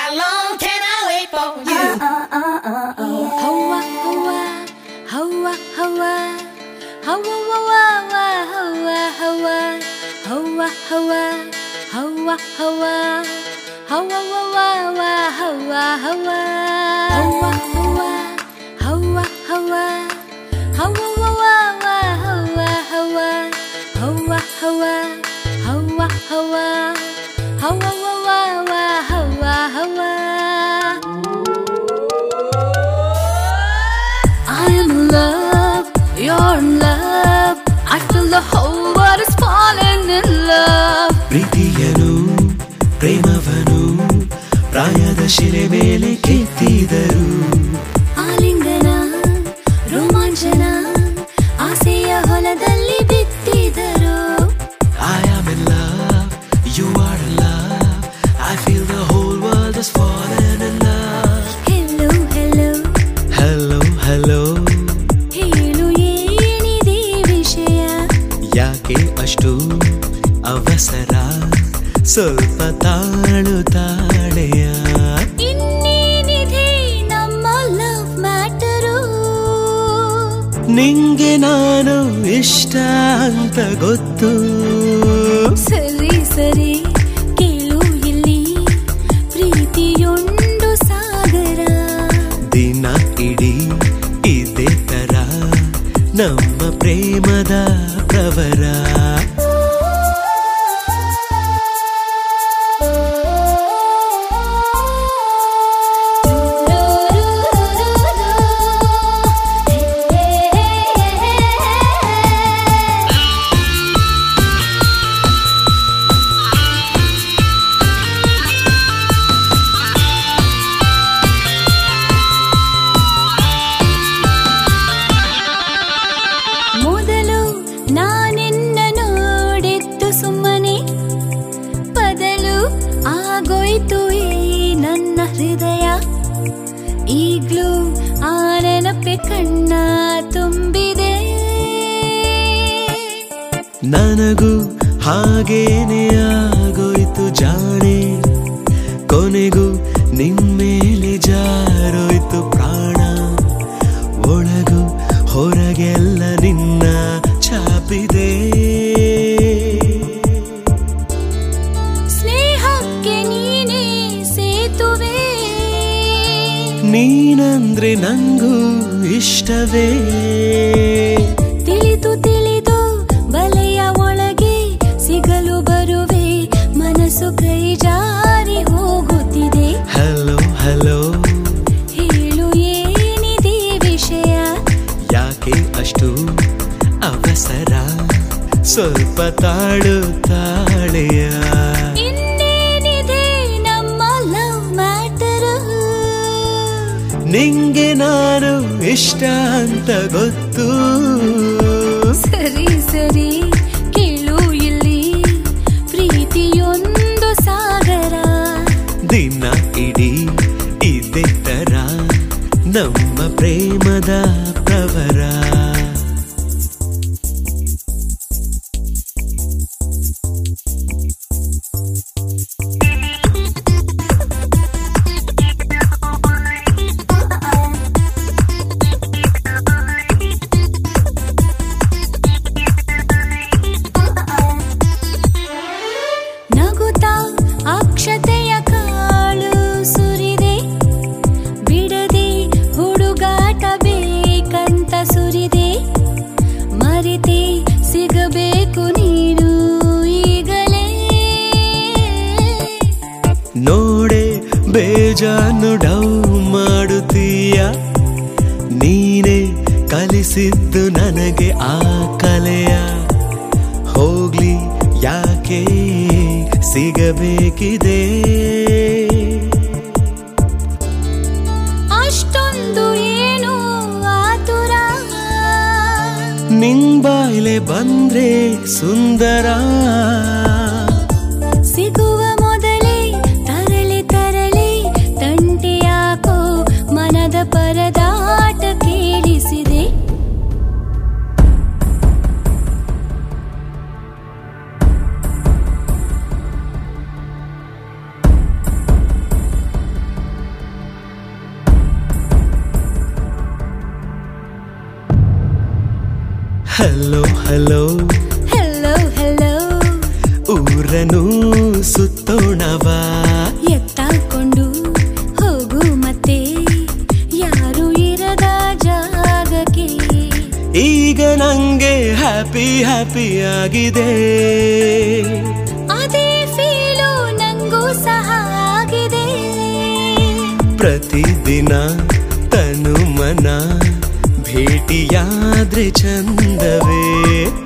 How long can I wait for you? Hoa hoa hoa hoa hoa hoa hoa hoa hoa hoa hoa hoa hoa I am in love, you're in love. I feel the whole world is falling in love. ಪ್ರೀತಿಯನು ಪ್ರೇಮವನು ಪ್ರಾಯದ ಶಿಲೆ ಮೇಲೆ ಕೆತ್ತಿದರು ಆಲಿಂಗನ ರೋಮಾಂಚನ ಆಸೆಯ ಹೊಲದಲ್ಲಿ ಬಿತ್ತಿದರು I am in love, you are in love. I feel the whole world is falling in love. ಹೆಲ್ಲು ಹೆಲ್ಲು Hello, hello, ಹೇಳು ಏನಿದೆ ವಿಷಯ ಯಾಕೆ ಅಷ್ಟು ಅವಸರ ಸ್ವಲ್ಪ ತಾಳು ತಾಳೆಯ ಇನ್ನೇನಿದೆ ನಮ್ಮ ಲವ್ ಮ್ಯಾಟರು ನಿಂಗೆ ನಾನು ಇಷ್ಟ ಅಂತ ಗೊತ್ತು ಸರಿ ಸರಿ ಕೇಳು ಇಲ್ಲಿ ಪ್ರೀತಿಯೊಂದು ಸಾಗರ ದಿನ ಇಡೀ ಇದೇ ತರ ನಮ್ಮ ಪ್ರೇಮದ ಪ್ರವರ ಮೊದಲು ನಾನೆನ್ನ ನೋಡೆತ್ತು ಸುಮ್ಮನೆ ಬದಲು ಆಗೋಯ್ತು ಈ ನನ್ನ ಹೃದಯ ಈಗ್ಲೂ ಆ ನೆನಪೆ ಕಣ್ಣ ತುಂಬಿದೆ ನನಗೂ ಹಾಗೇನೆ ಆಗೋಯ್ತು ಜಾಣೆ ಕೊನೆಗೂ ನಿನ್ಮೇಲೆ ಜಾರೋಯ್ತು ಪ್ರಾಣ ಒಳಗು ಹೊರಗೆಲ್ಲ ನಿನ್ನ ಚಾಪಿದೆ ಸ್ನೇಹಕ್ಕೆ ನೀನೇ ಸೇತುವೆ ನೀನಂದ್ರೆ ನಂಗೂ ಇಷ್ಟವೇ ತಿಳಿದು ತಿಳಿದು ಬಲೆಯ ಒಳಗೆ ಸಿಗಲು ಬರುವೆ ಮನಸ್ಸು ಕೈ ಜಾರಿ ಹೋಗುತ್ತಿದೆ ಹಲೋ ಹಲೋ ಹೇಳು ಏನಿದೆ ವಿಷಯ ಯಾಕೆ ಅಷ್ಟು ಅವಸರ ಸ್ವಲ್ಪ ತಾಳು ತಾಳೆಯ ಇನ್ನೇನಿದೆ ನಮ್ಮ ಲವ್ ಮ್ಯಾಟರ್ ನಿಂಗೆ ನಾನು ಇಷ್ಟ ಅಂತ ಗೊತ್ತು ಸರಿ ಸರಿ ಕೇಳು ಇಲ್ಲಿ ಪ್ರೀತಿಯೊಂದು ಸಾಗರ ದಿನ ಇಡೀ ಇದೇ ತರ ನಮ್ಮ ಪ್ರೇಮದ ಪ್ರವರ ನಗುತ್ತಾ ಅಕ್ಷತೆಯ ಕಾಳು ಸುರಿದೆ ಬಿಡದೆ ಹುಡುಗಾಟ ಬೇಕಂತ ಸುರಿದೆ ಮರೆತೆ ಸಿಗಬೇಕು ನೀನು ಈಗಲೇ ನೋಡೆ ಬೇಜಾನು ಡೌ ಮಾಡುತ್ತೀಯ ನೀನೇ ಕಲಿಸಿದ್ದು ನನಗೆ ಆ ಕಲೆಯ ಹೋಗ್ಲಿ ಯಾಕೆ ಸಿಗಬೇಕಿದೆ ಅಷ್ಟೊಂದು ಏನು ಆತುರ ನಿಂಬಾಯ್ಲೆ ಬಂದ್ರೆ ಸುಂದರ ಸಿಗುವ ಮೊದಲೇ ತರಲೆ ತರಲೆ ತಂಟೆ ಯಾಕೋ ಮನದ ಪರದಾಟ ಕೇಳಿಸಿದೆ ಹಲೋ ಹಲೋ ಹೆಲೋ ಹೆಲೋ ಊರನು ಸುತ್ತೋಣವಾ ಎತ್ತಾಕೊಂಡು ಹೋಗು ಮತ್ತೆ ಯಾರು ಇರದ ಜಾಗಕ್ಕೆ ಈಗ ನಂಗೆ ಹ್ಯಾಪಿ ಹ್ಯಾಪಿ ಆಗಿದೆ ಅದೇ ಫೀಲು ನಂಗೂ ಸಹ ಆಗಿದೆ ಪ್ರತಿದಿನ ತನು ಮನ ಭೇಟಿಯಾದ್ರೆ ಚಂದವೇ